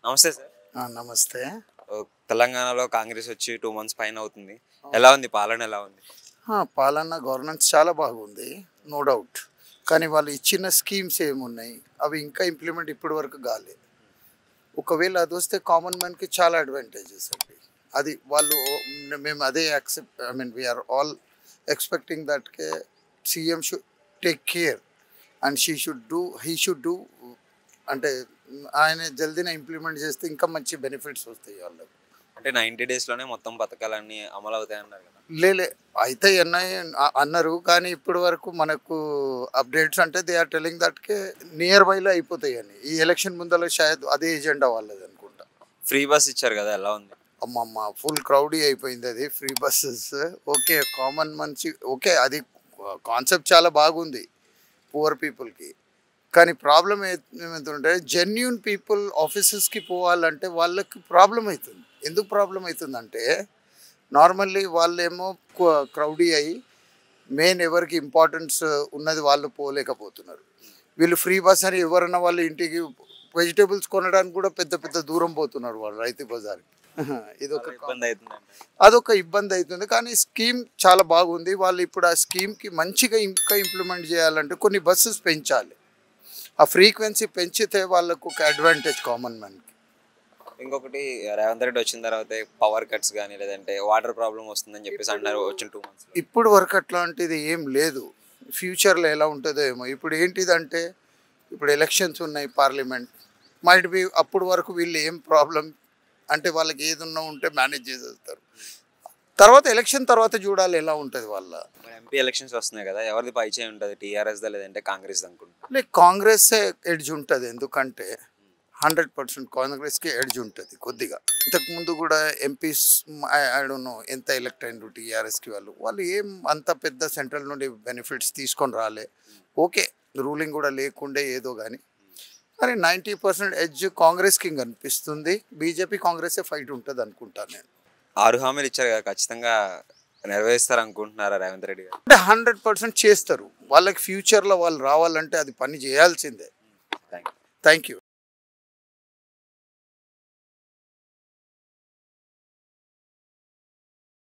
నమస్తే సార్ ఆ, నమస్తే ఓ, తెలంగాణలో కాంగ్రెస్ వచ్చి టూ మంత్స్ పైన అవుతుంది ఎలా ఉంది పాలన ఎలా ఉంది ఆ, పాలన గవర్నెన్స్ చాలా బాగుంది నో డౌట్ కానీ వాళ్ళు ఇచ్చిన స్కీమ్స్ ఏమున్నాయి అవి ఇంకా ఇంప్లిమెంట్ ఇప్పటి వరకు కాలేదు ఒకవేళ అది వస్తే కామన్ మ్యాన్కి చాలా అడ్వాంటేజెస్ అండి అది వాళ్ళు మేము అదే accept I mean we're all expecting that K CM should take care and she should do he should do అంటే ఆయన జల్దీనే ఇంప్లిమెంట్ చేస్తే ఇంకా మంచి బెనిఫిట్స్ వస్తాయి వాళ్ళకి అంటే నైంటీ డేస్లోనే మొత్తం పథకాలన్నీ అమలు అవుతాయి అన్నారు కదా లేలే అయితే ఎన్ఐ అన్నారు కానీ ఇప్పటి వరకు మనకు అప్డేట్స్ అంటే దే ఆర్ టెలింగ్ దట్కే నియర్ బైలో అయిపోతాయి అని ఈ ఎలక్షన్ ముందర షాయద్ అదే ఎజెండా వాళ్ళది అనుకుంటా ఫ్రీ బస్ ఇచ్చారు కదా ఎలా ఉంది అమ్మమ్మ ఫుల్ క్రౌడీ అయిపోయింది అది ఫ్రీ బస్సెస్ ఓకే కామన్ మంచి ఓకే అది కాన్సెప్ట్ చాలా బాగుంది పువర్ పీపుల్కి కానీ ప్రాబ్లం ఏమవుతుంటే జెన్యున్ పీపుల్ ఆఫీసెస్కి పోవాలంటే వాళ్ళకి ప్రాబ్లం అవుతుంది ఎందుకు ప్రాబ్లం అవుతుందంటే నార్మల్లీ వాళ్ళేమో క్రౌడీ అయ్యి మెయిన్ ఎవరికి ఇంపార్టెన్స్ ఉన్నది వాళ్ళు పోలేకపోతున్నారు వీళ్ళు ఫ్రీ బస్ అని ఎవరన్నా వాళ్ళ ఇంటికి వెజిటేబుల్స్ కొనడానికి కూడా పెద్ద పెద్ద దూరం పోతున్నారు వాళ్ళు రైతు బజార్కి ఇది ఒక ఇబ్బంది అవుతుందండి అదొక ఇబ్బంది అవుతుంది కానీ స్కీమ్ చాలా బాగుంది వాళ్ళు ఇప్పుడు ఆ స్కీమ్కి మంచిగా ఇంకా ఇంప్లిమెంట్ చేయాలంటే కొన్ని బస్సెస్ పెంచాలి ఆ ఫ్రీక్వెన్సీ పెంచితే వాళ్ళకు ఒక అడ్వాంటేజ్ కామన్ మ్యాన్కి ఇంకొకటి రేవంత్ రెడ్డి వచ్చిన తర్వాత పవర్ కట్స్ కానీ లేదంటే వాటర్ ప్రాబ్లం వస్తుందని చెప్పేసి అంటున్నారు వచ్చిన టూ మంత్స్ ఇప్పుడు వరకు అట్లాంటిది ఏం లేదు ఫ్యూచర్లో ఎలా ఉంటుందో ఏమో ఇప్పుడు ఏంటిదంటే ఇప్పుడు ఎలక్షన్స్ ఉన్నాయి పార్లమెంట్ మైట్ బి అప్పుడు వరకు వీళ్ళు ఏం ప్రాబ్లం అంటే వాళ్ళకి ఏది ఉన్నా ఉంటే మేనేజ్ చేసేస్తారు తర్వాత ఎలక్షన్ తర్వాత చూడాలి ఎలా ఉంటుంది వాళ్ళ ఎంపీ ఎలక్షన్స్ వస్తున్నాయి కదా ఎవరిది పై చేయి ఉంటుంది టీఆర్ఎస్ దా లేదంటే కాంగ్రెస్ అనుకుంటా లైక్ కాంగ్రెస్ ఎడ్జ్ ఉంటుంది ఎందుకంటే హండ్రెడ్ పర్సెంట్ కాంగ్రెస్కి ఎడ్జ్ ఉంటుంది కొద్దిగా ఇంతకుముందు కూడా ఎంపీస్ నో ఎంత ఎలక్ట్ అయినరు టీఆర్ఎస్కి వాళ్ళు వాళ్ళు ఏం అంత పెద్ద సెంట్రల్ నుండి బెనిఫిట్స్ తీసుకొని రాలే ఓకే రూలింగ్ కూడా లేకుండే ఏదో కానీ కానీ నైంటీ పర్సెంట్ ఎడ్జ్ కాంగ్రెస్కి అనిపిస్తుంది బీజేపీ కాంగ్రెసే ఫైట్ ఉంటుంది అనుకుంటాను నేను ఆరు హామీలు ఇచ్చారు కదా ఖచ్చితంగా నెరవేరుస్తారు అనుకుంటున్నారా రేవంత్ రెడ్డి గారు అంటే హండ్రెడ్ పర్సెంట్ చేస్తారు వాళ్ళకి ఫ్యూచర్లో వాళ్ళు రావాలంటే అది పని చేయాల్సిందే థ్యాంక్ యూ థ్యాంక్ యూ